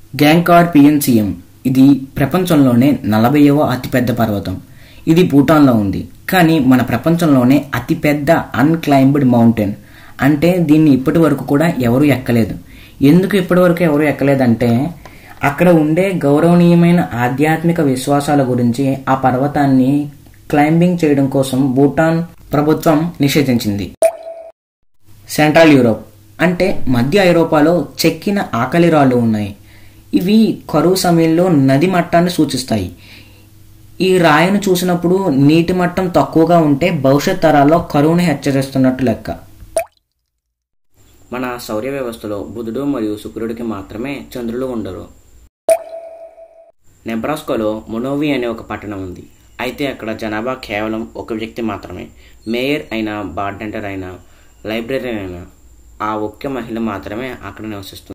గ్యాంకార్ పిఎన్సిఎం ఇది ప్రపంచంలోనే నలభైవ అతిపెద్ద పర్వతం ఇది భూటాన్లో ఉంది కానీ మన ప్రపంచంలోనే అతిపెద్ద అన్క్లైంబ్డ్ మౌంటైన్ అంటే దీన్ని ఇప్పటి వరకు కూడా ఎవరు ఎక్కలేదు ఎందుకు ఇప్పటి వరకు ఎవరు ఎక్కలేదంటే అక్కడ ఉండే గౌరవనీయమైన ఆధ్యాత్మిక విశ్వాసాల గురించి ఆ పర్వతాన్ని క్లైంబింగ్ చేయడం కోసం భూటాన్ ప్రభుత్వం నిషేధించింది సెంట్రల్ యూరోప్ అంటే మధ్య ఐరోపాలో చెక్కిన ఆకలి రాళ్ళు ఉన్నాయి ఇవి కరువు సమయంలో నది మట్టాన్ని సూచిస్తాయి ఈ రాయిని చూసినప్పుడు నీటి మట్టం తక్కువగా ఉంటే భవిష్యత్ తరాల్లో కరువును హెచ్చరిస్తున్నట్టు లెక్క మన సౌర వ్యవస్థలో బుధుడు మరియు శుక్రుడికి మాత్రమే చంద్రులు ఉండరు నెబ్రాస్కోలో మొనోవి అనే ఒక పట్టణం ఉంది అయితే అక్కడ జనాభా కేవలం ఒక వ్యక్తి మాత్రమే మేయర్ అయిన బార్డెంటర్ అయిన లైబ్రరీ అయిన ఆ ఒక్క మహిళ మాత్రమే అక్కడ నివసిస్తుంది